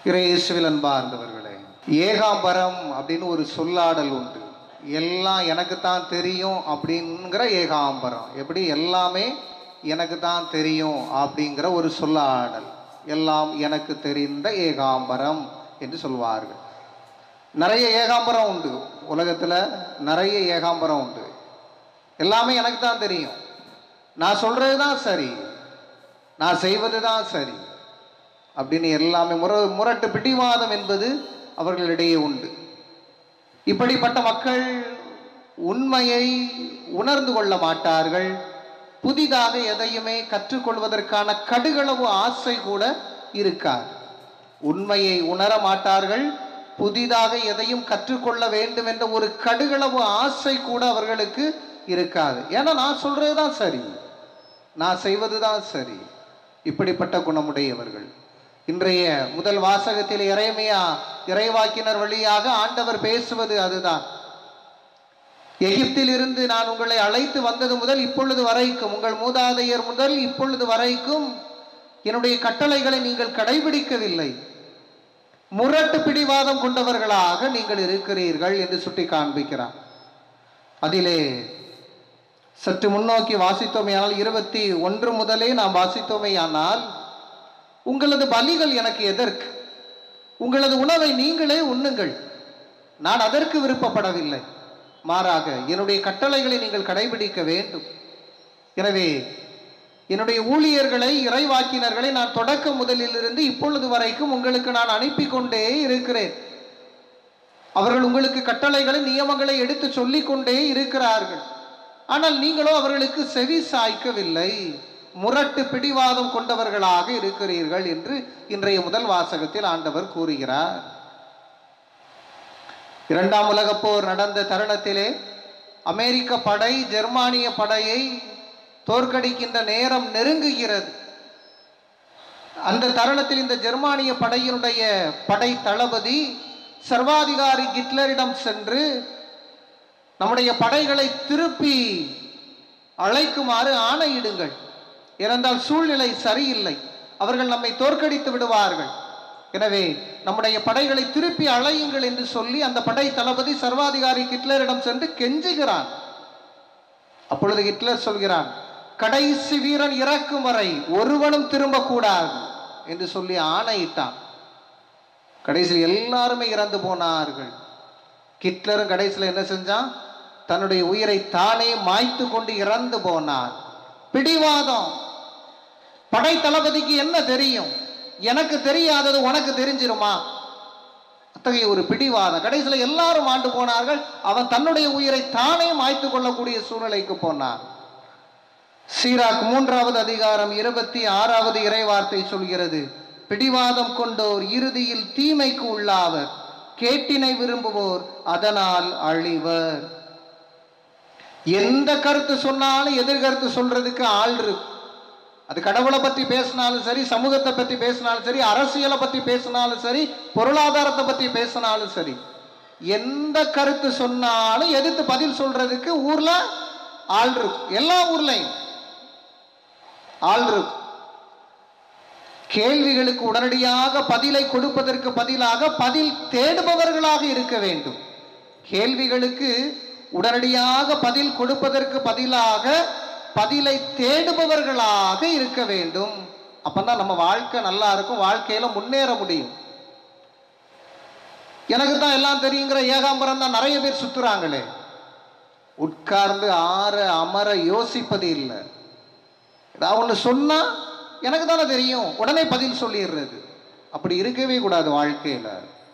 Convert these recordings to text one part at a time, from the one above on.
இயேசுவில் அன்பார்ந்தவர்களே ஏகாம்பரம் அப்படின்னு ஒரு சொல்லாடல் உண்டு எல்லாம் எனக்கு தான் தெரியும் அப்படிங்கிற ஏகாம்பரம் எப்படி எல்லாமே எனக்கு தான் தெரியும் அப்படிங்கிற ஒரு சொல்லாடல் எல்லாம் எனக்கு தெரிந்த ஏகாம்பரம் என்று சொல்வார்கள் நிறைய ஏகாம்பரம் உண்டு உலகத்தில் நிறைய ஏகாம்பரம் உண்டு எல்லாமே எனக்கு தான் தெரியும் நான் சொல்றது தான் சரி நான் செய்வது தான் சரி அப்படின்னு எல்லாமே முர முரட்டு பிடிவாதம் என்பது அவர்களிடையே உண்டு இப்படிப்பட்ட மக்கள் உண்மையை உணர்ந்து கொள்ள மாட்டார்கள் புதிதாக எதையுமே கற்றுக்கொள்வதற்கான கடுகளவு ஆசை கூட இருக்காது உண்மையை உணர மாட்டார்கள் புதிதாக எதையும் கற்றுக்கொள்ள வேண்டும் என்ற ஒரு கடுகளவு ஆசை கூட அவர்களுக்கு இருக்காது ஏன்னா நான் சொல்றது தான் சரி நான் செய்வது தான் சரி இப்படிப்பட்ட குணமுடையவர்கள் இன்றைய முதல் வாசகத்தில் இறைமையா இறைவாக்கினர் வழியாக ஆண்டவர் பேசுவது அதுதான் எகிப்தில் இருந்து நான் உங்களை அழைத்து வந்தது முதல் இப்பொழுது வரைக்கும் உங்கள் மூதாதையர் முதல் இப்பொழுது வரைக்கும் என்னுடைய கட்டளைகளை நீங்கள் கடைபிடிக்கவில்லை முரட்டு பிடிவாதம் கொண்டவர்களாக நீங்கள் இருக்கிறீர்கள் என்று சுட்டி காண்பிக்கிறார் அதிலே சற்று முன்னோக்கி வாசித்தோமையானால் இருபத்தி ஒன்று முதலே நாம் வாசித்தோமையானால் உங்களது பலிகள் எனக்கு எதற்கு உங்களது உணவை நீங்களே உண்ணுங்கள் நான் அதற்கு விருப்பப்படவில்லை மாறாக என்னுடைய கட்டளைகளை நீங்கள் கடைபிடிக்க வேண்டும் எனவே என்னுடைய ஊழியர்களை இறைவாக்கினர்களை நான் தொடக்க முதலிலிருந்து இப்பொழுது வரைக்கும் உங்களுக்கு நான் அனுப்பி கொண்டே இருக்கிறேன் அவர்கள் உங்களுக்கு கட்டளைகளை நியமங்களை எடுத்து சொல்லிக் கொண்டே இருக்கிறார்கள் ஆனால் நீங்களோ அவர்களுக்கு செவி சாய்க்கவில்லை முரட்டு பிடிவாதம் கொண்டவர்களாக இருக்கிறீர்கள் என்று இன்றைய முதல் வாசகத்தில் ஆண்டவர் கூறுகிறார் இரண்டாம் உலகப் போர் நடந்த தருணத்திலே அமெரிக்க படை ஜெர்மானிய படையை தோற்கடிக்கின்ற நேரம் நெருங்குகிறது அந்த தருணத்தில் இந்த ஜெர்மானிய படையினுடைய படை தளபதி சர்வாதிகாரி கிட்லரிடம் சென்று நம்முடைய படைகளை திருப்பி அழைக்குமாறு ஆணையிடுங்கள் ஏனென்றால் சூழ்நிலை சரியில்லை அவர்கள் நம்மை தோற்கடித்து விடுவார்கள் எனவே நம்முடைய படைகளை திருப்பி அழையுங்கள் என்று சொல்லி அந்த படை தளபதி சர்வாதிகாரி ஹிட்லரிடம் சென்று கெஞ்சுகிறான் அப்பொழுது ஹிட்லர் சொல்கிறான் கடைசி வீரன் இறக்கும் வரை ஒருவனும் திரும்பக்கூடாது என்று சொல்லி ஆணையிட்டான் கடைசியில் எல்லாருமே இறந்து போனார்கள் ஹிட்லரும் கடைசியில் என்ன செஞ்சான் தன்னுடைய உயிரை தானே மாய்த்து கொண்டு இறந்து போனான் பிடிவாதம் படை தளபதிக்கு என்ன தெரியும் எனக்கு தெரியாதது உனக்கு தெரிஞ்சிருமா அத்தகைய ஒரு பிடிவாதம் கடைசியில் எல்லாரும் ஆண்டு போனார்கள் அவன் தன்னுடைய உயிரை தானே மாய்த்து கொள்ளக்கூடிய சூழ்நிலைக்கு போனான் சீராக் மூன்றாவது அதிகாரம் இருபத்தி ஆறாவது இறைவார்த்தை சொல்கிறது பிடிவாதம் கொண்டோர் இறுதியில் தீமைக்கு உள்ளாவர் கேட்டினை விரும்புவோர் அதனால் அழிவர் எந்த கருத்து சொன்னாலும் எதிர்கருத்து சொல்றதுக்கு ஆள் இருக்கு அது கடவுளை பத்தி பேசினாலும் சரி சமூகத்தை பத்தி பேசினாலும் சரி அரசியலை பத்தி பேசினாலும் சரி பொருளாதாரத்தை பத்தி பேசினாலும் சரி எந்த கருத்து சொன்னாலும் எதிர்த்து பதில் சொல்றதுக்கு ஊர்ல ஆள் இருக்கு எல்லா ஊர்லயும் ஆள் இருக்கு கேள்விகளுக்கு உடனடியாக பதிலை கொடுப்பதற்கு பதிலாக பதில் தேடுபவர்களாக இருக்க வேண்டும் கேள்விகளுக்கு உடனடியாக பதில் கொடுப்பதற்கு பதிலாக பதிலை தேடுபவர்களாக இருக்க வேண்டும் அப்பதான் நம்ம வாழ்க்கை நல்லா இருக்கும் வாழ்க்கையில முன்னேற முடியும் எனக்கு தான் எல்லாம் தெரியுங்கிற ஏகாம்பரம் தான் நிறைய பேர் சுத்துறாங்களே உட்கார்ந்து ஆற அமர யோசிப்பது இல்லை ஏதாவது ஒன்று சொன்னா எனக்கு தானே தெரியும் உடனே பதில் சொல்லிடுறது அப்படி இருக்கவே கூடாது வாழ்க்கையில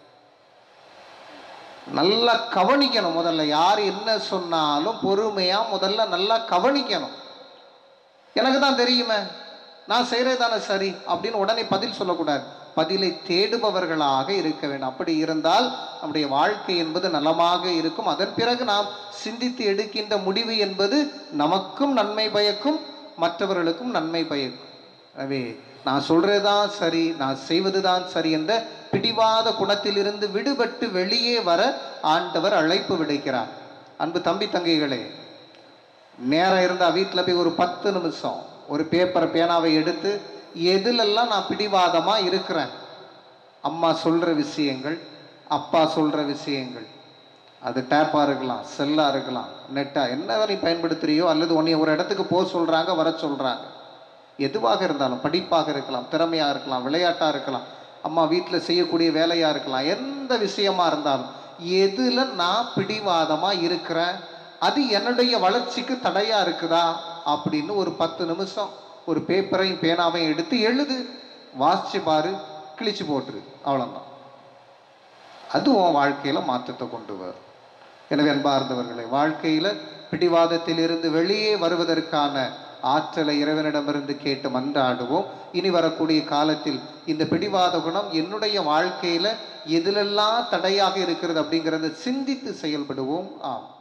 நல்லா கவனிக்கணும் முதல்ல யார் என்ன சொன்னாலும் பொறுமையா முதல்ல நல்லா கவனிக்கணும் எனக்கு தான் தெரியுமே நான் செய்கிறது தானே சரி அப்படின்னு உடனே பதில் சொல்லக்கூடாது பதிலை தேடுபவர்களாக இருக்க வேண்டும் அப்படி இருந்தால் நம்முடைய வாழ்க்கை என்பது நலமாக இருக்கும் அதன் பிறகு நாம் சிந்தித்து எடுக்கின்ற முடிவு என்பது நமக்கும் நன்மை பயக்கும் மற்றவர்களுக்கும் நன்மை பயக்கும் எனவே நான் சொல்றது தான் சரி நான் செய்வது தான் சரி என்ற பிடிவாத குணத்திலிருந்து விடுபட்டு வெளியே வர ஆண்டவர் அழைப்பு விடுக்கிறார் அன்பு தம்பி தங்கைகளே நேரம் இருந்தால் வீட்டில் போய் ஒரு பத்து நிமிஷம் ஒரு பேப்பரை பேனாவை எடுத்து எதுலெல்லாம் நான் பிடிவாதமாக இருக்கிறேன் அம்மா சொல்கிற விஷயங்கள் அப்பா சொல்கிற விஷயங்கள் அது டேப்பாக இருக்கலாம் செல்லாக இருக்கலாம் நெட்டாக என்ன நீ பயன்படுத்துறியோ அல்லது உன்னை ஒரு இடத்துக்கு போக சொல்கிறாங்க வர சொல்கிறாங்க எதுவாக இருந்தாலும் படிப்பாக இருக்கலாம் திறமையாக இருக்கலாம் விளையாட்டாக இருக்கலாம் அம்மா வீட்டில் செய்யக்கூடிய வேலையாக இருக்கலாம் எந்த விஷயமா இருந்தாலும் எதில் நான் பிடிவாதமாக இருக்கிறேன் அது என்னுடைய வளர்ச்சிக்கு தடையாக இருக்குதா அப்படின்னு ஒரு பத்து நிமிஷம் ஒரு பேப்பரையும் பேனாவையும் எடுத்து எழுது வாசிச்சு பாரு கிழிச்சு போட்டுரு அவ்வளோதான் அது உன் வாழ்க்கையில் மாற்றத்தை கொண்டு வரும் எனவே அன்பார்ந்தவர்களே வாழ்க்கையில் பிடிவாதத்திலிருந்து வெளியே வருவதற்கான ஆற்றலை இறைவனிடமிருந்து கேட்டு மன்றாடுவோம் இனி வரக்கூடிய காலத்தில் இந்த பிடிவாத குணம் என்னுடைய வாழ்க்கையில் எதிலெல்லாம் தடையாக இருக்கிறது அப்படிங்கிறத சிந்தித்து செயல்படுவோம் ஆம்